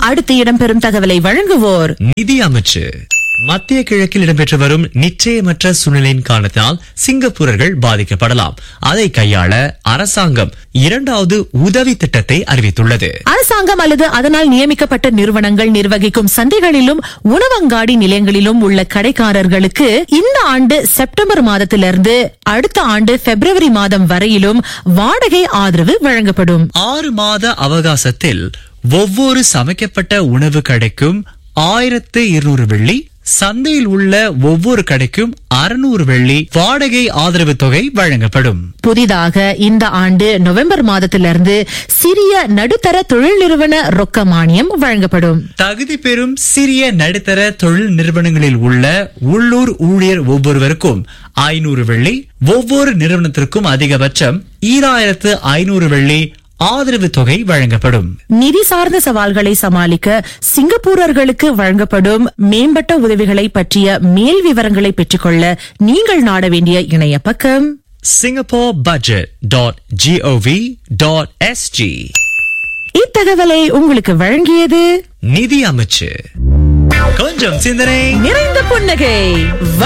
அடுத்து இடம்பெறும் தகவலை வழங்குவோர் நிதி அமைச்சு மத்திய கிழக்கில் இடம்பெற்று வரும் நிச்சயமற்ற சூழ்நிலையின் காரணத்தினால் சிங்கப்பூரர்கள் பாதிக்கப்படலாம் அதை கையாள அரசாங்கம் இரண்டாவது உதவி திட்டத்தை அறிவித்துள்ளது அரசாங்கம் அல்லது அதனால் நியமிக்கப்பட்ட நிறுவனங்கள் நிர்வகிக்கும் சந்தைகளிலும் உணவங்காடி நிலையங்களிலும் உள்ள கடைக்காரர்களுக்கு இந்த ஆண்டு செப்டம்பர் மாதத்திலிருந்து அடுத்த ஆண்டு பிப்ரவரி மாதம் வரையிலும் வாடகை ஆதரவு வழங்கப்படும் ஆறு மாத அவகாசத்தில் ஒவ்வொரு சமைக்கப்பட்ட உணவு கடைக்கும் ஆயிரத்து இருநூறு வெள்ளி சந்தையில் உள்ள ஒவ்வொரு கடைக்கும் அறுநூறு வெள்ளி வாடகை ஆதரவு தொகை வழங்கப்படும் புதிதாக இந்த ஆண்டு நவம்பர் மாதத்திலிருந்து சிறிய நடுத்தர தொழில் நிறுவன ரொக்க மானியம் வழங்கப்படும் தகுதி பெறும் சிறிய நடுத்தர தொழில் நிறுவனங்களில் உள்ள உள்ளூர் ஊழியர் ஒவ்வொருவருக்கும் ஐநூறு வெள்ளி ஒவ்வொரு நிறுவனத்திற்கும் அதிகபட்சம் ஈராயிரத்து ஐநூறு வெள்ளி ஆதரவு தொகை வழங்கப்படும் நிதி சார்ந்த சவால்களை சமாளிக்க சிங்கப்பூரர்களுக்கு வழங்கப்படும் மேம்பட்ட உதவிகளை பற்றிய மேல் விவரங்களை பெற்றுக்கொள்ள நீங்கள் நாட வேண்டிய இணைய பக்கம் Singapore budget dot gov dot SG இத்தகவலை உங்களுக்கு வழங்கியது நிதி அமைச்சு கொஞ்சம் சிந்தனை நிறைந்த புன்னகை